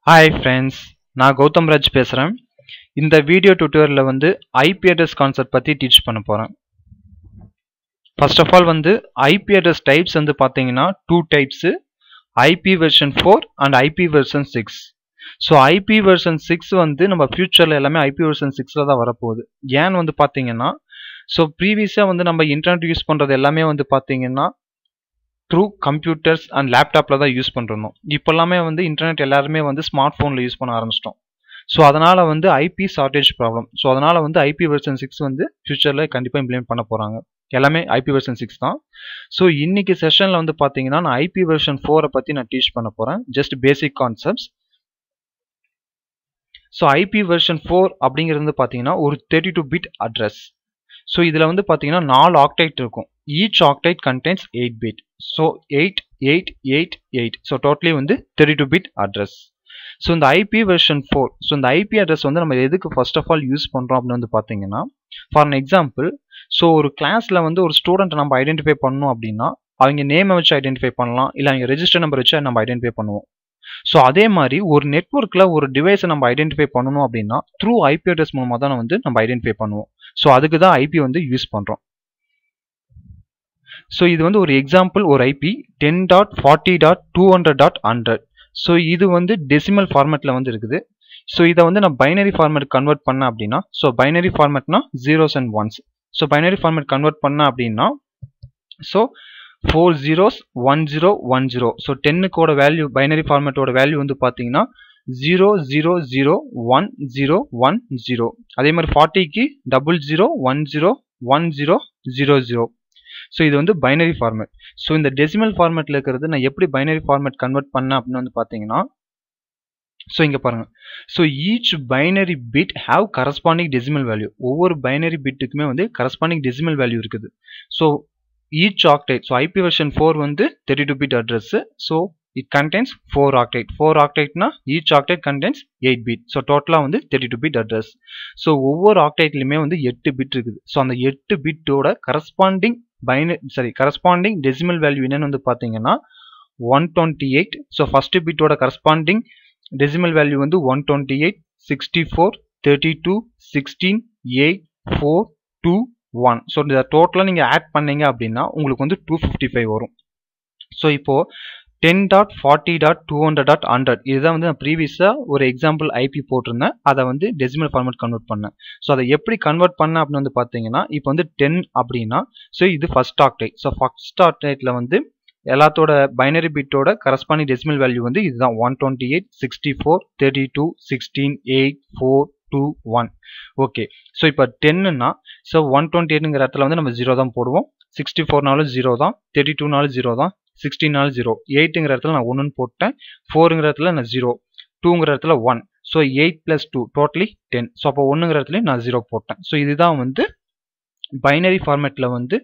hi friends நான் கௌதம் ராஜ் பேசுகிறேன் இந்த வீடியோ டியூட்டோரியலில் வந்து ஐபி அட்ரஸ் கான்செப்ட் பற்றி டீச் பண்ண போகிறேன் ஃபர்ஸ்ட் ஆஃப் ஆல் வந்து ஐபி அட்ரஸ் டைப்ஸ் வந்து பார்த்தீங்கன்னா two types IP version four and IP version six so IP version six வந்து நம்ம ஃபியூச்சரில் எல்லாமே ஐபி வெர்ஷன் சிக்ஸில் தான் வரப்போகுது ஏன்னு வந்து பார்த்தீங்கன்னா ஸோ ப்ரீவியஸாக வந்து நம்ம இன்டர்நெட் யூஸ் பண்ணுறது எல்லாமே வந்து பார்த்தீங்கன்னா த்ரூ கம்ப்யூட்டர்ஸ் அண்ட் லேப்டாப்பில் தான் யூஸ் பண்ணுறோம் இப்போ எல்லாமே வந்து இன்டர்நெட் எல்லாருமே வந்து ஸ்மார்ட் ஃபோனில் யூஸ் பண்ண ஆரம்பிச்சிட்டோம் ஸோ அதனால் வந்து ஐபி ஷார்ட்டேஜ் ப்ராப்ளம் ஸோ அதனால் வந்து ஐபி வெர்ஷன் சிக்ஸ் வந்து ஃபியூச்சரில் கண்டிப்பாக இம்ப்ளிமெண்ட் பண்ண போகிறாங்க எல்லாமே ஐபி வெர்ஷன் சிக்ஸ் தான் ஸோ இன்னைக்கு செஷனில் வந்து பார்த்தீங்கன்னா நான் ஐபி வெர்ஷன் ஃபோரை பற்றி நான் டீச் பண்ண போகிறேன் just basic concepts so IP version four அப்படிங்கிறது வந்து பார்த்தீங்கன்னா ஒரு thirty two bit address so இதில் வந்து பார்த்தீங்கன்னா நாலு ஆக்டைட் இருக்கும் each octet contains eight bit so eight eight eight eight so totally வந்து thirty two bit address so இந்த ஐபி வெர்ஷன் ஃபோர் ஸோ இந்த ஐபி அட்ரஸ் வந்து நம்ம எதுக்கு ஃபர்ஸ்ட் ஆஃப் ஆல் யூஸ் பண்ணுறோம் அப்படின்னு வந்து பார்த்தீங்கன்னா ஃபார் அன் எக்ஸாம்பிள் ஸோ ஒரு கிளாஸில் வந்து ஒரு ஸ்டூடெண்ட்டை நம்ம ஐடென்டிஃபை பண்ணணும் அப்படின்னா அவங்க நேமை வச்சு ஐடென்டிஃபை பண்ணலாம் இல்லை அவங்க ரெஜிஸ்டர் நம்பர் வச்சு நம்ம ஐடென்டிஃபை பண்ணுவோம் ஸோ அதே மாதிரி ஒரு நெட்ஒர்க்கில் ஒரு டிவைஸை நம்ம ஐடென்டிஃபை பண்ணணும் அப்படின்னா த்ரூ ஐபி அட்ரஸ் மூலமாக தான் வந்து நம்ம ஐடென்டிஃபை பண்ணுவோம் ஸோ அதுக்கு தான் ஐபி வந்து யூஸ் பண்ணுறோம் ஸோ இது வந்து ஒரு எக்ஸாம்பிள் ஒரு IP ten dot forty dot two hundred dot hundred so இது வந்து டெசிமல் ஃபார்மேட்டில் வந்து இருக்குது ஸோ இதை வந்து நான் பைனரி ஃபார்மேட் கன்வெர்ட் பண்ண அப்படின்னா ஸோ பைனரி ஃபார்மேட்னா zeros and ones so binary format convert பண்ண அப்படின்னா so four zeros one zero one zero so டென்னுக்கோட வேல்யூ பைனரி ஃபார்மேட்டோட வேல்யூ வந்து பார்த்தீங்கன்னா zero zero zero one zero one zero அதே மாதிரி ஃபார்ட்டிக்கு double zero one zero one zero zero zero so இது வந்து பைனரி ஃபார்மேட் ஸோ இந்த டெசிமல் ஃபார்மேட்டில் இருக்கிறது நான் எப்படி பைனரி ஃபார்மேட் கன்வெர்ட் பண்ணேன் அப்படின்னு வந்து பார்த்தீங்கன்னா ஸோ இங்கே பாருங்கள் so each binary bit have corresponding decimal value ஒவ்வொரு பைனரி பிட்டுக்குமே வந்து கரஸ்பாண்டிங் டெசிமல் வேல்யூ இருக்குது so each octet so IP version four வந்து thirty two bit address so it contains four octet four ஆக்டைட்னா each octet contains eight bit so டோட்டலாக வந்து thirty two bit address so ஒவ்வொரு ஆக்டைட்லையுமே வந்து எட்டு bit இருக்குது ஸோ அந்த எட்டு பிட்டோட கரஸ்பாண்டிங் பைன சாரி கரஸ்பாண்டிங் டெசிமல் வேல்யூ என்னன்னு வந்து பார்த்தீங்கன்னா one twenty eight so first பிட்டோட கரஸ்பாண்டிங் டெசிமல் வேல்யூ வந்து one twenty eight sixty four thirty two sixteen eight four two one so இந்த டோட்டலாக நீங்கள் ஆட் பண்ணீங்க அப்படின்னா உங்களுக்கு வந்து டூ ஃபிஃப்டி ஃபைவ் வரும் ஸோ இப்போது ten dot forty dot two hundred dot hundred இதுதான் வந்து நான் ப்ரீவியஸாக ஒரு எக்ஸாம்பிள் ஐபி போட்டிருந்தேன் அதை வந்து டெசிமல் ஃபார்மேட் கன்வெர்ட் பண்ணேன் ஸோ அதை எப்படி கன்வெர்ட் பண்ணேன் அப்படின்னு வந்து பார்த்தீங்கன்னா இப்போ வந்து டென் அப்படின்னா ஸோ இது ஃபர்ஸ்ட் ஆக்டைட் ஸோ ஃபர்ஸ்ட் ஆக்டைட்டில் வந்து எல்லாத்தோட பைனரி பிட்டோட கரஸ்பாண்டிங் டெசிமல் வேல்யூ வந்து இதுதான் one twenty eight sixty four thirty two sixteen eight four two one okay so இப்போ டென்னுனா ஸோ ஒன் டுவெண்ட்டி எயிட்டுங்கிற இடத்துல வந்து நம்ம ஜீரோ தான் போடுவோம் சிக்ஸ்டி ஃபோர்னாலும் ஜீரோ தான் தேர்ட்டி டூனாலும் ஜீரோ தான் சிக்ஸ்டீனாலும் ஜீரோ எயிட்டுங்கிற இடத்துல நான் ஒன்றுன்னு போட்டேன் ஃபோருங்கிற இடத்துல நான் ஜீரோ டூங்கிற இடத்துல one so eight plus two totally ten so அப்போ ஒன்றுங்கிற இடத்துல நான் ஜீரோ போட்டேன் ஸோ இதுதான் வந்து பைனரி ஃபார்மேட்டில் வந்து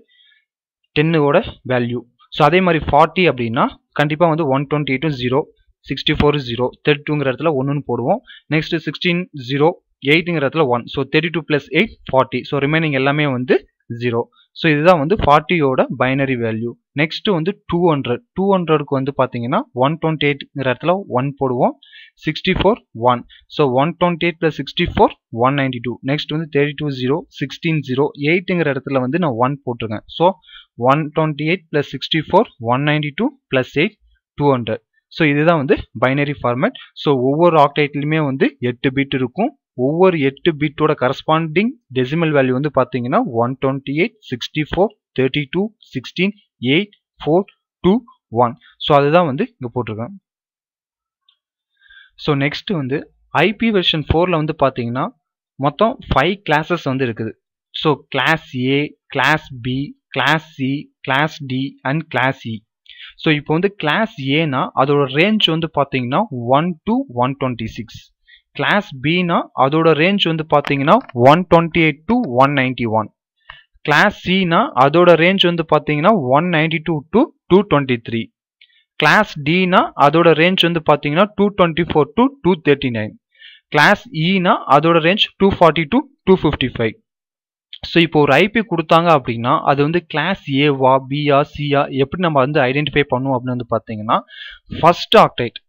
டென்னோட வேல்யூ ஸோ அதே மாதிரி ஃபார்ட்டி அப்படின்னா கண்டிப்பாக வந்து ஒன் டுவெண்ட்டி எயிட்டும் zero sixty four zero thirty டூங்கிற இடத்துல ஒன்றுன்னு போடுவோம் நெக்ஸ்ட் சிக்ஸ்டீன் ஜீரோ எயிட்டுங்கிற இடத்துல one so thirty two plus eight forty so remaining எல்லாமே வந்து ஜீரோ ஸோ இதுதான் வந்து ஃபார்ட்டியோட பைனரி வேல்யூ நெக்ஸ்ட் வந்து டூ ஹண்ட்ரட் டூ ஹண்ட்ரட்க்கு வந்து பார்த்தீங்கன்னா ஒன் டுவெண்ட்டி எயிட்ங்கிற இடத்துல ஒன் போடுவோம் sixty four one so one twenty eight plus sixty four one ninety two next வந்து thirty two zero sixteen zero எயிட்டுங்கிற இடத்துல வந்து நான் ஒன் போட்டிருக்கேன் so one twenty eight plus sixty four one ninety two plus eight two hundred so இதுதான் வந்து binary format so ஒவ்வொரு ஆக்டைட்லையுமே வந்து எட்டு பிட் இருக்கும் ஒவ்வொரு எட்டு பிட்டோட கரஸ்பாண்டிங் டெசிமல் வேல்யூ வந்து பார்த்தீங்கன்னா one twenty eight sixty four thirty two sixteen eight four two one so அதுதான் வந்து இங்கே போட்டிருக்கேன் ஸோ நெக்ஸ்ட் வந்து ஐபி வெர்ஷன் ஃபோரில் வந்து பார்த்தீங்கன்னா மொத்தம் ஃபைவ் கிளாஸஸ் வந்து இருக்குது so class A class B class C class D and class E so இப்போ வந்து கிளாஸ் ஏனா அதோட ரேஞ்ச் வந்து பார்த்தீங்கன்னா one to one twenty six class பினா அதோட ரேஞ்ச் வந்து பார்த்தீங்கன்னா one twenty eight to one ninety one class சினா அதோட ரேஞ்ச் வந்து பார்த்தீங்கன்னா one ninety two to two twenty three class டினா அதோட ரேஞ்ச் வந்து பார்த்தீங்கன்னா two twenty four to two thirty nine class இனா அதோட range two forty to two fifty five so இப்போ ஒரு ஐபி கொடுத்தாங்க அப்படின்னா அது வந்து கிளாஸ் ஏவா பியா சியா எப்படி நம்ம வந்து ஐடென்டிஃபை பண்ணுவோம் அப்படின்னு வந்து பார்த்தீங்கன்னா first octet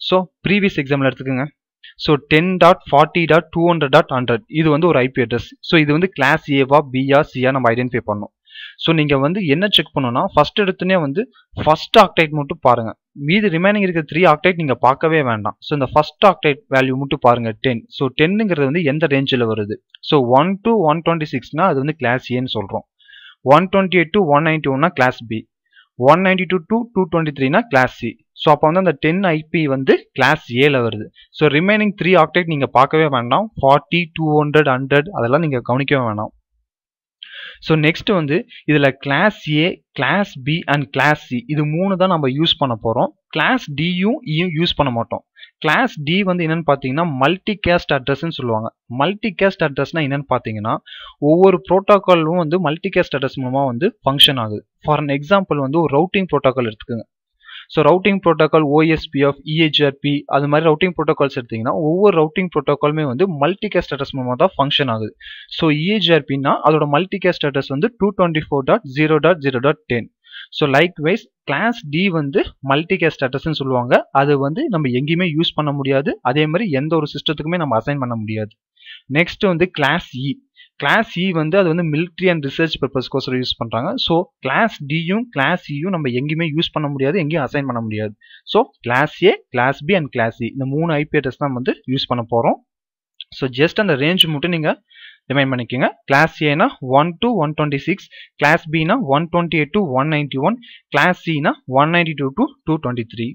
so previous example எடுத்துக்கோங்க so ten dot forty dot two hundred dot hundred இது வந்து ஒரு ஐபி அட்ரஸ் ஸோ இது வந்து கிளாஸ் ஏவா பிஆ சியா நம்ம ஐடென்டிஃபை பண்ணணும் ஸோ நீங்கள் வந்து என்ன செக் பண்ணணும்னா ஃபர்ஸ்ட் எடுத்துனே வந்து ஃபர்ஸ்ட் ஆக்டைட் மட்டும் பாருங்க மீதி ரிமைனிங் இருக்கிற த்ரீ ஆக்டைட் நீங்கள் பார்க்கவே வேண்டாம் ஸோ இந்த ஃபர்ஸ்ட் ஆக்டைட் வேல்யூ மட்டும் பாருங்க டென் ஸோ டென்னுங்கிறது வந்து எந்த ரேஞ்சில் வருது so one to one twenty சிக்ஸ்னா அது வந்து கிளாஸ் ஏன்னு சொல்கிறோம் one twenty eight to one ninety ஒன்னா class B one ninety two to two twenty த்ரீனா கிளாஸ் சி ஸோ அப்போ வந்து அந்த டென் ஐபி வந்து கிளாஸ் ஏல வருது ஸோ ரிமைனிங் த்ரீ ஆக்டைட் நீங்கள் பார்க்கவே வேண்டாம் ஃபார்ட்டி டூ ஹண்ட்ரட் ஹண்ட்ரட் அதெல்லாம் நீங்கள் கவனிக்கவே வேண்டாம் ஸோ நெக்ஸ்ட் வந்து இதில் class A class B and class C இது மூணு தான் நம்ம யூஸ் பண்ண போகிறோம் கிளாஸ் டியும் இயும் யூஸ் பண்ண மாட்டோம் கிளாஸ் டி வந்து என்னன்னு பார்த்தீங்கன்னா மல்டி கேஸ்ட் அட்ரஸ்ன்னு சொல்லுவாங்க மல்டி கேஸ்ட் அட்ரஸ்னா என்னன்னு பார்த்தீங்கன்னா ஒவ்வொரு ப்ரோட்டோக்காலும் வந்து மல்டி கேஸ்ட் அட்ரஸ் மூலமாக வந்து ஃபங்க்ஷன் ஆகுது ஃபார் அன் எக்ஸாம்பிள் வந்து ஒரு ரவுட்டிங் ப்ரோட்டோக்கால் எடுத்துக்கோங்க so routing protocol OSPF EIGRP அது மாதிரி ரவுட்டிங் ப்ரோட்டோகால்ஸ் எடுத்தீங்கன்னா ஒவ்வொரு ரவுட்டிங் ப்ரோட்டோக்காலுமே வந்து மல்டி கேஸ்ட் அட்ரஸ் மூலமாக தான் ஃபங்க்ஷன் ஆகுது ஸோ இஹெச்ஆர்பின்னா அதோட மல்டி கேஸ்ட் அட்ரஸ் வந்து two twenty four dot zero dot zero dot ten so likewise class D வந்து மல்டி கேஸ்ட் அட்ரஸ்ன்னு சொல்லுவாங்க அது வந்து நம்ம எங்கேயுமே யூஸ் பண்ண முடியாது அதே மாதிரி எந்த ஒரு சிஸ்டத்துக்குமே நம்ம அசைன் பண்ண முடியாது நெக்ஸ்ட் வந்து கிளாஸ் இ கிளாஸ் இ வந்து அது வந்து மிலிட்ரி அண்ட் ரிசர்ச் பர்பஸ்க்கோசரம் யூஸ் பண்ணுறாங்க ஸோ கிளாஸ் டியும் கிளாஸ் இயும் நம்ம எங்கேயுமே யூஸ் பண்ண முடியாது எங்கேயும் அசைன் பண்ண முடியாது so class A class B and class E இந்த மூணு ஐபி அட்ரஸ் தான் வந்து யூஸ் பண்ண போகிறோம் ஸோ ஜஸ்ட் அந்த ரேஞ்ச் மட்டும் நீங்கள் ரிமைண்ட் பண்ணிக்கோங்க கிளாஸ் ஏனா one to one twenty six class பினா one twenty eight to one ninety one class சினா one ninety two to two twenty three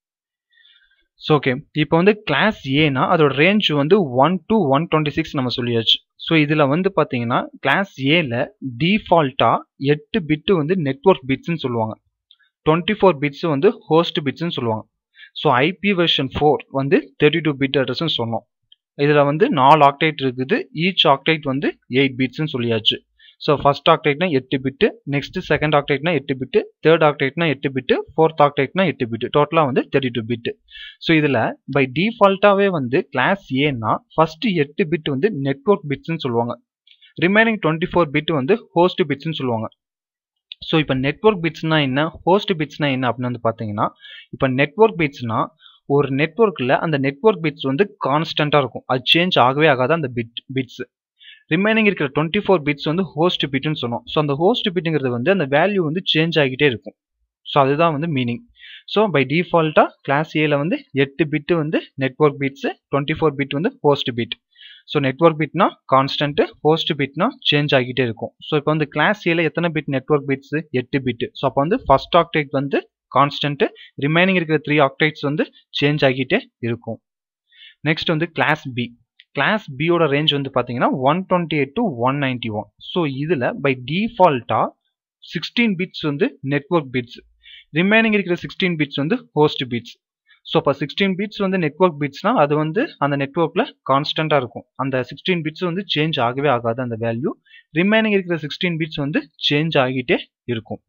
so okay இப்போ வந்து கிளாஸ் ஏனா அதோட ரேஞ்ச் வந்து one to one twenty six நம்ம சொல்லியாச்சு ஸோ இதில் வந்து பார்த்தீங்கன்னா கிளாஸ் ஏல டிஃபால்ட்டாக எட்டு பிட்டு வந்து நெட்ஒர்க் பிட்ஸ்ன்னு சொல்லுவாங்க டுவெண்ட்டி ஃபோர் பிட்ஸ் வந்து ஹோஸ்ட் பிட்ஸ்ன்னு சொல்லுவாங்க ஸோ ஐபி வெர்ஷன் ஃபோர் வந்து தேர்ட்டி டூ பிட் அட்ரஸ்ன்னு சொன்னோம் இதில் வந்து நாலு ஆக்டைட் இருக்குது ஈச் ஆக்டைட் வந்து எயிட் பிட்ஸ்ன்னு சொல்லியாச்சு ஸோ ஃபர்ஸ்ட் ஆக்டைட்னா எட்டு பிட்டு நெக்ஸ்ட் செகண்ட் ஆக்டைட்னா எட்டு பிட்டு தேர்ட் ஆக்டைட்னா எட்டு பிட்டு ஃபோர்த் ஆக்டைட்னா எட்டு பிட்டு டோட்டலாக வந்து தேர்ட்டி டூ பிட்டு ஸோ இதில் பை டிஃபால்ட்டாகவே வந்து கிளாஸ் ஏன்னா ஃபர்ஸ்ட் எட்டு பிட் வந்து நெட்ஒர்க் பிட்ஸ்ன்னு சொல்லுவாங்க ரிமைனிங் டுவெண்ட்டி ஃபோர் பிட் வந்து ஹோஸ்ட் பிட்ஸ்ன்னு சொல்லுவாங்க ஸோ இப்போ நெட்ஒர்க் பிட்ஸ்னா என்ன ஹோஸ்ட் பிட்ஸ்னா என்ன அப்படின்னு வந்து பார்த்தீங்கன்னா இப்போ நெட்ஒர்க் பிட்ஸ்னா ஒரு நெட்ஒர்க்கில் அந்த நெட்ஒர்க் பிட்ஸ் வந்து கான்ஸ்டண்ட்டாக இருக்கும் அது சேஞ்ச் ஆகவே ஆகாது அந்த பிட் பிட்ஸ் ரிமைனிங் இருக்கிற டுவெண்ட்டி ஃபோர் பிட்ஸ் வந்து ஹோஸ்ட் பிட்னு சொன்னோம் ஸோ அந்த ஹோஸ்ட் பிட்டுங்கிறது வந்து அந்த வேல்யூ வந்து சேஞ்ச் ஆகிட்டே இருக்கும் ஸோ அதுதான் வந்து மீனிங் ஸோ பை டிஃபால்ட்டாக கிளாஸ் ஏல வந்து எட்டு பிட்டு வந்து network bits twenty four bit வந்து ஹோஸ்ட் பிட் ஸோ நெட்ஒர்க் பிட்னா கான்ஸ்டன்ட்டு ஹோஸ்ட் பிட்னா சேஞ்ச் ஆகிட்டே இருக்கும் ஸோ இப்போ வந்து கிளாஸ் ஏல எத்தனை பிட் நெட்ஒர்க் பிட்ஸ் எட்டு பிட்டு ஸோ அப்போ வந்து ஃபர்ஸ்ட் ஆக்டேட் வந்து கான்ஸ்டன்ட்டு ரிமைனிங் இருக்கிற த்ரீ ஆக்டைட்ஸ் வந்து சேஞ்ச் ஆகிட்டே இருக்கும் நெக்ஸ்ட் வந்து கிளாஸ் பி கிளாஸ் பியோட ரேஞ்ச் வந்து பார்த்தீங்கன்னா one twenty eight to one ninety one so இதில் பை டிஃபால்ட்டாக சிக்ஸ்டீன் பிட்ஸ் வந்து நெட்ஒர்க் பிட்ஸ் ரிமைனிங் இருக்கிற சிக்ஸ்டீன் பிட்ஸ் வந்து ஹோஸ்ட் பிட்ஸ் ஸோ இப்போ சிக்ஸ்டீன் பிட்ஸ் வந்து நெட்ஒர்க் பிட்ஸ்னா அது வந்து அந்த நெட்ஒர்க்கில் கான்ஸ்டண்ட்டாக இருக்கும் அந்த சிக்ஸ்டீன் பிட்ஸ் வந்து சேஞ்ச் ஆகவே ஆகாது அந்த வேல்யூ ரிமைனிங் இருக்கிற சிக்ஸ்டீன் பிட்ஸ் வந்து சேஞ்ச் ஆகிட்டே இருக்கும்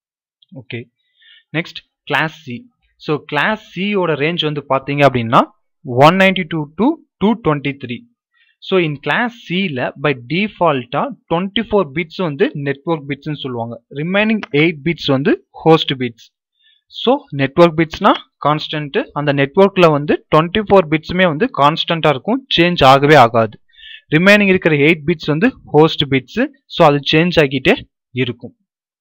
okay next class C so class சியோட ரேஞ்ச் வந்து பார்த்தீங்க அப்படின்னா one ninety two to two twenty three so in class சியில் பை டிஃபால்ட்டாக டுவெண்ட்டி ஃபோர் பிட்ஸ் வந்து நெட்ஒர்க் பிட்ஸ்னு சொல்லுவாங்க ரிமைனிங் எயிட் பிட்ஸ் வந்து ஹோஸ்ட் பிட்ஸ் ஸோ நெட்ஒர்க் பிட்ஸ்னா கான்ஸ்டன்ட்டு அந்த நெட்ஒர்க்கில் வந்து டுவெண்ட்டி ஃபோர் பிட்ஸுமே வந்து கான்ஸ்டண்ட்டாக இருக்கும் சேஞ்ச் ஆகவே ஆகாது ரிமைனிங் இருக்கிற எயிட் பிட்ஸ் வந்து ஹோஸ்ட் பிட்ஸு ஸோ அது சேஞ்ச் ஆகிட்டே இருக்கும்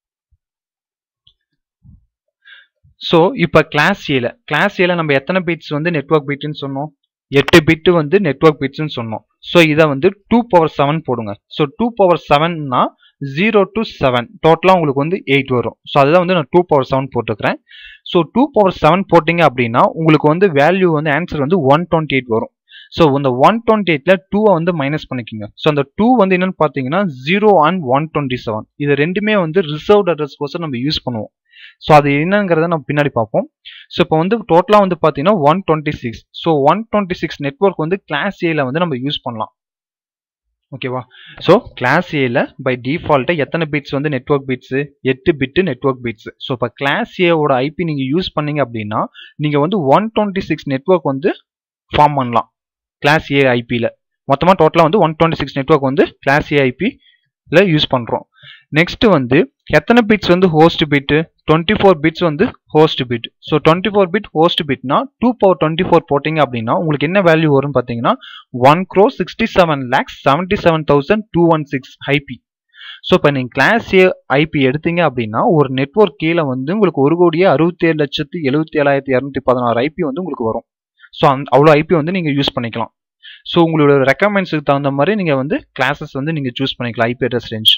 ஸோ இப்போ கிளாஸ் ஏல கிளாஸ் ஏல நம்ம எத்தனை பிட்ஸ் வந்து நெட்ஒர்க் பிட்னு சொன்னோம் எட்டு பிட்டு வந்து நெட்ஒர்க் பிட்ஸ்னு சொன்னோம் ஸோ இதை வந்து டூ பவர் செவன் போடுங்க ஸோ டூ பவர் செவன்னா ஜீரோ டு செவன் டோட்டலாக உங்களுக்கு வந்து எயிட் வரும் ஸோ அதுதான் வந்து நான் டூ பவர் செவன் போட்டுக்கிறேன் ஸோ டூ பவர் செவன் போட்டிங்க அப்படின்னா உங்களுக்கு வந்து வேல்யூ வந்து ஆன்சர் வந்து ஒன் டுவெண்ட்டி எயிட் வரும் ஸோ இந்த ஒன் டுவெண்ட்டி எயிட்ல டூவை வந்து மைனஸ் பண்ணிக்கோங்க ஸோ அந்த டூ வந்து என்னன்னு பார்த்தீங்கன்னா zero and one twenty seven இது ரெண்டுமே வந்து ரிசர்வ்ட் அட்ரஸ் கோசம் நம்ம யூஸ் பண்ணுவோம் ஸோ அது என்னங்கிறத நம்ம பின்னாடி பார்ப்போம் ஸோ இப்போ வந்து டோட்டலாக வந்து பார்த்தீங்கன்னா one twenty six so one twenty six network வந்து கிளாஸ் ஏல வந்து நம்ம யூஸ் பண்ணலாம் ஓகேவா ஸோ கிளாஸ் ஏல பை டிஃபால்ட்டாக எத்தனை பிட்ஸ் வந்து நெட்ஒர்க் பிட்ஸு எட்டு பிட்டு நெட்ஒர்க் பிட்ஸ் ஸோ இப்போ கிளாஸ் ஏவோட ஐபி நீங்கள் யூஸ் பண்ணீங்க அப்படின்னா நீங்கள் வந்து ஒன் டுவெண்ட்டி சிக்ஸ் நெட்ஒர்க் வந்து ஃபார்ம் பண்ணலாம் கிளாஸ் ஏ ஐபியில் மொத்தமாக டோட்டலாக வந்து ஒன் டுவெண்ட்டி சிக்ஸ் நெட்ஒர்க் வந்து கிளாஸ் ஏ ஐபியில் யூஸ் பண்ணுறோம் நெக்ஸ்ட் வந்து எத்தனை பிட்ஸ் வந்து host bit twenty four bits வந்து host bit so twenty four bit host பிட்னா டூ பவர் டுவெண்ட்டி ஃபோர் போட்டிங்க அப்படின்னா உங்களுக்கு என்ன வேல்யூ வரும்னு பார்த்தீங்கன்னா one crore sixty seven lakhs seventy seven thousand two one six IP so இப்போ நீங்கள் கிளாஸ் ஏ ஐபி எடுத்தீங்க அப்படின்னா ஒரு நெட்ஒர்க் கீழே வந்து உங்களுக்கு ஒரு கோடியே அறுபத்தி ஏழு லட்சத்து எழுபத்தி ஏழாயிரத்தி இரநூத்தி பதினாறு ஐபி வந்து உங்களுக்கு வரும் ஸோ அந்த அவ்வளோ ஐபி வந்து நீங்கள் யூஸ் பண்ணிக்கலாம் ஸோ உங்களோட ரெக்கமெண்ட்ஸுக்கு தகுந்த மாதிரி நீங்கள் வந்து கிளாஸஸ் வந்து நீங்கள் சூஸ் பண்ணிக்கலாம் IP address range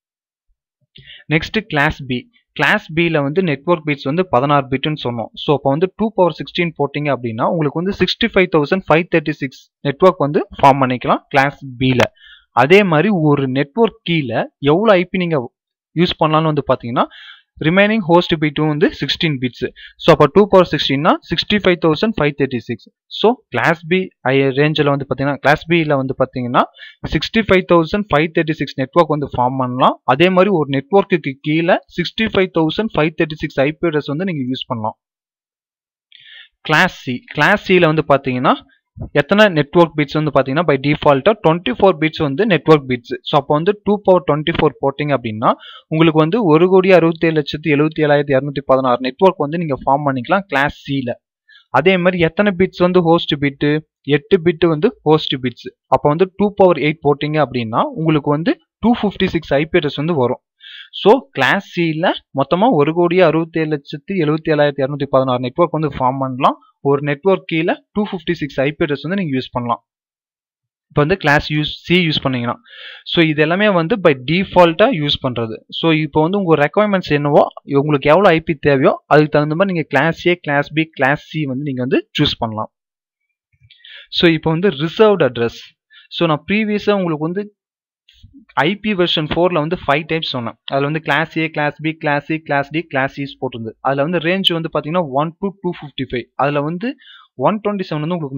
next class B class பியில் வந்து நெட்ஒர்க் பிட்ஸ் வந்து பதினாறு பிட்னு சொன்னோம் ஸோ அப்போ வந்து டூ பவர் சிக்ஸ்டீன் போட்டிங்க அப்படின்னா உங்களுக்கு வந்து sixty five thousand five thirty six network வந்து ஃபார்ம் பண்ணிக்கலாம் கிளாஸ் பியில் அதே மாதிரி ஒரு நெட்ஒர்க் கீழே எவ்வளோ ஐபி நீங்கள் யூஸ் பண்ணலாம்னு வந்து பார்த்தீங்கன்னா ரிமைனிங் ஹோஸ்ட் பிட்டும் வந்து சிக்ஸ்டீன் பிட்ஸ் ஸோ அப்போ டூ பவர் சிக்ஸ்டீன்னா sixty five thousand five thirty six so class B I ரேஞ்சில் வந்து பார்த்தீங்கன்னா கிளாஸ் பியில் வந்து பார்த்தீங்கன்னா sixty five thousand five thirty six network வந்து ஃபார்ம் பண்ணலாம் அதே மாதிரி ஒரு நெட்ஒர்க்குக்கு கீழே sixty five thousand five thirty six IP address வந்து நீங்கள் யூஸ் பண்ணலாம் கிளாஸ் சி கிளாஸ் சியில் வந்து பார்த்தீங்கன்னா எத்தனை நெட்ஒர்க் பிட்ஸ் வந்து பார்த்தீங்கன்னா பை டிஃபால்ட்டாக டுவெண்ட்டி ஃபோர் பிட்ஸ் வந்து நெட்ஒர்க் பிட்ஸ் ஸோ அப்போ வந்து டூ பவர் டுவெண்ட்டி ஃபோர் போட்டிங்க அப்படின்னா உங்களுக்கு வந்து ஒரு கோடி அறுபத்தி ஏழு லட்சத்து எழுபத்தி ஏழாயிரத்தி இரநூத்தி பதினாறு நெட்ஒர்க் வந்து நீங்கள் ஃபார்ம் பண்ணிக்கலாம் கிளாஸ் சியில் அதே மாதிரி எத்தனை பிட்ஸ் வந்து ஹோஸ்ட் பிட்டு எட்டு பிட்டு வந்து ஹோஸ்ட் பிட்ஸ் அப்போ வந்து டூ பவர் எயிட் போட்டிங்க அப்படின்னா உங்களுக்கு வந்து two fifty six IP address வந்து வரும் ஸோ கிளாஸ் சியில் மொத்தமாக ஒரு கோடியே அறுபத்தி ஏழு லட்சத்து எழுபத்தி ஏழாயிரத்தி இரநூத்தி பதினாறு நெட்ஒர்க் வந்து ஃபார்ம் பண்ணலாம் ஒரு நெட்ஒர்க் கீழே two fifty six IP address வந்து நீங்கள் யூஸ் பண்ணலாம் இப்போ வந்து கிளாஸ் யூஸ் சி யூஸ் பண்ணீங்கன்னா ஸோ இது எல்லாமே வந்து பை டிஃபால்ட்டாக யூஸ் பண்ணுறது ஸோ இப்போ வந்து உங்கள் ரெக்குவயர்மெண்ட்ஸ் என்னவோ உங்களுக்கு எவ்வளோ ஐபி தேவையோ அதுக்கு தகுந்த மாதிரி நீங்கள் class A class B class C வந்து நீங்கள் வந்து சூஸ் பண்ணலாம் ஸோ இப்போ வந்து ரிசர்வ்ட் அட்ரஸ் ஸோ நான் ப்ரீவியஸாக உங்களுக்கு வந்து ஐபி வெர்ஷன் ஃபோரில் வந்து ஃபைவ் டைப்ஸ் சொன்னேன் அதில் வந்து class A class B class C class D class சிஸ் போட்டிருந்து அதில் வந்து ரேஞ்ச் வந்து பார்த்தீங்கன்னா one to two fifty five அதில் வந்து ஒன் டுவெண்ட்டி செவன் வந்து உங்களுக்கு